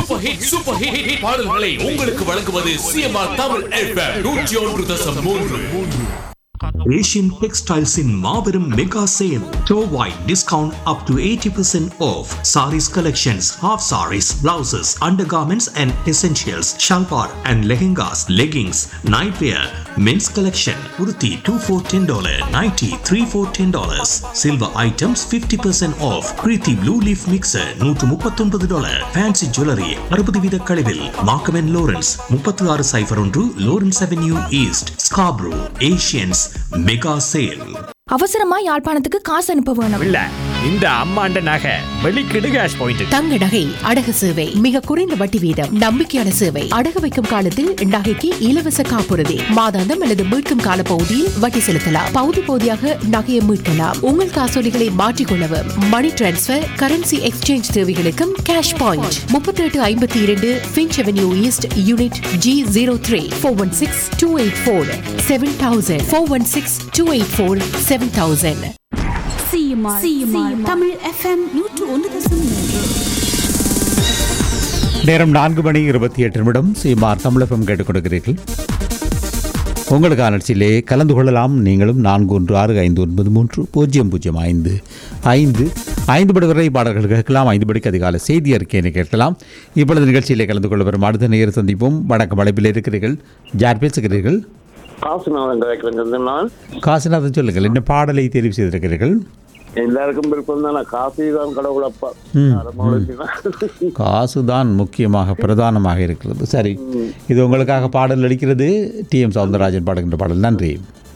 Super hit super hit hit பாடல்களை உங்களுக்கு வழங்குவது சிஎம்ஆர் தமிழ் எஃப்எம் நூற்றி ஒன்று தசம் மூன்று Asian Textiles in Marverum Mega Sale. Store-wide discount up to 80% off. Saris collections, half saris, blouses, undergarments and essentials, shalwar and lehengas, leggings, nightwear, men's collection, kurti 2 for $10, nighty 3 for $10. Silver items 50% off. Kriti Blue Leaf Mixer 139 dollar. Fancy Jewelry 60 வீத கழிவில். Markham and Lawrence 36 cipher ஒன்று Lawrence Avenue East, Scarborough, Asians Mega Sale. அவசரமா யாழ்ப்பாணத்துக்கு காசு அனுப்ப வேணும் இல்ல இந்த அம்மாண்ட நகை வெளிக்கிடு கேஷ் பாயிண்ட் தங்க நகை அடகு சேவை மிக குறைந்த வட்டி வீதம் நம்பிக்கையான சேவை அடகு வைக்கும் காலத்தில் நகைக்கு இலவச காப்புறுதி மாதாந்தம் அல்லது மீட்கும் கால பகுதியில் வட்டி செலுத்தலாம் பகுதி பகுதியாக நகையை மீட்கலாம் உங்கள் காசோலிகளை மாற்றிக்கொள்ளவும் மணி டிரான்ஸ்பர் கரன்சி எக்ஸ்சேஞ்ச் தேவைகளுக்கும் கேஷ் பாயிண்ட் முப்பத்தி எட்டு ஐம்பத்தி இரண்டு Finch avenue east unit G zero three four one six two eight four seven thousand four one six two eight four seven thousand CMR CMR Tamil FM நூற்று ஒன்று தசம் மூன்று நேரம் நான்கு மணி இருபத்தி எட்டு நிமிடம் சீமார் தமிழகம் கேட்டுக் கொடுக்கிறீர்கள் உங்களுக்கான நிகழ்ச்சியிலே கலந்து கொள்ளலாம் நீங்களும் நான்கு ஒன்று ஆறு ஐந்து ஒன்பது மூன்று பூஜ்ஜியம் பூஜ்ஜியம் ஐந்து ஐந்து ஐந்து மணி வரை பாடல்கள் கேட்கலாம் ஐந்து மணிக்கு அதிகாலை செய்தி அறிக்கையினை கேட்கலாம் இப்பொழுது நிகழ்ச்சியிலே கலந்து கொள்ள வரும் அடுத்த நேர சந்திப்போம் வணக்கம் அழைப்பில் இருக்கிறீர்கள் யார் பேசுகிறீர்கள் காசுநாதன் கிடைக்கிறேன் நான் காசிநாதன் சொல்லுங்கள் என்ன பாடலை தெரிவு செய்திருக்கிறீர்கள் எல்லாருக்கும் விருப்பம் தானே காசு தான் கடவுளப்பா காசுதான் முக்கியமாக பிரதானமாக இருக்கிறது சரி இது உங்களுக்காக பாடல் அளிக்கிறது டி எம் சவுந்தரராஜன் பாடுகின்ற பாடல் நன்றி